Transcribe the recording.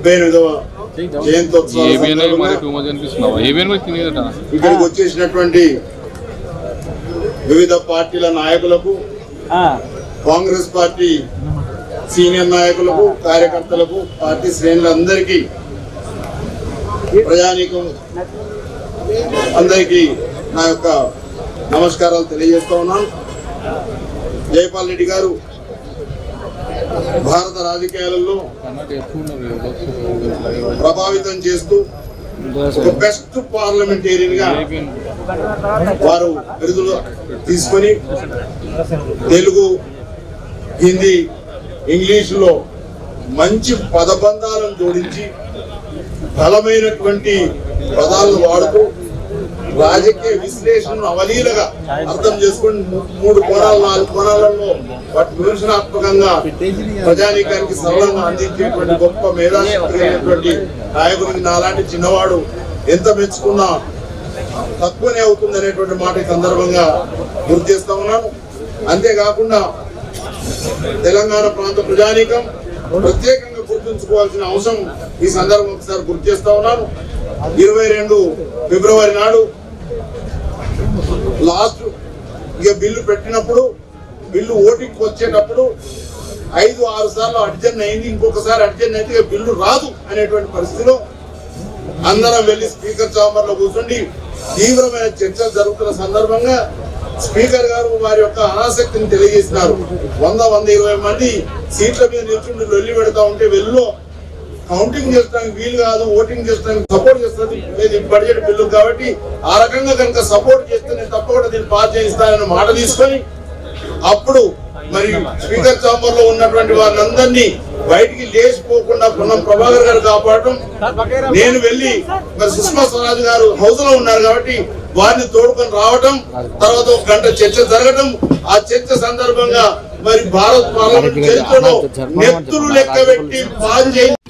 డెబ్బై ఎనిమిదవ జయంతోత్సవం ఏబిఎన్ మరి సందర్భంగా టూ మచ్ అనిపిస్తున్నావు ఏబిఎన్ కూడా తినేదట ఇక్కడికి వచ్చేసినటువంటి వివిధ పార్టీల నాయకులకు కాంగ్రెస్ పార్టీ సీనియర్ నాయకులకు కార్యకర్తలకు పార్టీ శ్రేణులందరికీ ప్రజానీకం అందరికీ నా యొక్క నమస్కారాలు తెలియజేస్తా ఉన్నాను జయపాల్ రెడ్డి గారు భారత రాజకీయాలలో ప్రభావితం చేస్తూ ఒక బెస్ట్ పార్లమెంటేరియన్ గా వారు బిరుదులు తీసుకొని తెలుగు హిందీ ఇంగ్లీషులో మంచి పదబంధాలను జోడించి బలమైనటువంటి పదాలను వాడుతూ రాజకీయ విశ్లేషణను అవలీలగా అర్థం చేసుకుని మూ- మూడు కోణాలు నాలుగు కోణాలలో వాటి విమర్శనాత్మకంగా ప్రజానీకానికి సరళంగా అందించేటువంటి గొప్ప మేధాశక్తి అయినటువంటి నాయకుడికి నాలాంటి చిన్నవాడు ఎంత మెచ్చుకున్నా తక్కువనే అవుతుంది అనేటువంటి మాట ఈ సందర్భంగా గుర్తు చేస్తా ఉన్నాను అంతేకాకుండా తెలంగాణ ప్రాంత ప్రజానీకం ప్రత్యేకంగా గుర్తుంచుకోవాల్సిన అవసరం ఈ సందర్భం ఒకసారి గుర్తు చేస్తా ఉన్నాను ఇరవై రెండు ఫిబ్రవరి నాడు లాస్ట్ ఇక బిల్లు పెట్టినప్పుడు బిల్లు ఓటింగ్కి వచ్చేటప్పుడు ఐదు ఆరు సార్లు అర్జెంట్ అయింది ఇంకొకసారి అర్జెంట్ అయితే ఇక బిల్లు రాదు అనేటువంటి పరిస్థితిలో అందరం వెళ్ళి స్పీకర్ చాంబర్ లో కూర్చుండి తీవ్రమైన చర్చలు జరుగుతున్న సందర్భంగా స్పీకర్ గారు వారి యొక్క అనాసక్తిని తెలియజేసినారు వంద వంద ఇరవై మంది సీట్ల మీద నిల్చుండి లొల్లి పెడతా ఉంటే వెళ్ళు కౌంటింగ్ చేస్తానికి వీలు కాదు ఓటింగ్ చేస్తానికి సపోర్ట్ చేస్తుంది ఇది బడ్జెట్ బిల్లు కాబట్టి ఆ రకంగా కనుక సపోర్ట్ చేస్తే నేను తప్పకుండా దీన్ని పాస్ చేయిస్తానని మాట తీసుకొని అప్పుడు మరి స్పీకర్ చాంబర్ లో ఉన్నటువంటి వారిని బయటికి లేచిపోకుండా పొన్నం ప్రభాకర్ గారు కాపాడటం నేను వెళ్ళి మరి సుష్మా స్వరాజ్ గారు హౌస్ లో ఉన్నారు కాబట్టి వారిని తోడుకొని రావటం తర్వాత ఒక గంట చర్చ జరగటం ఆ చర్చ సందర్భంగా మరి భారత్ పార్లమెంట్ చరిత్రలో నెత్తులు లెక్క పెట్టి పాస్ చేయి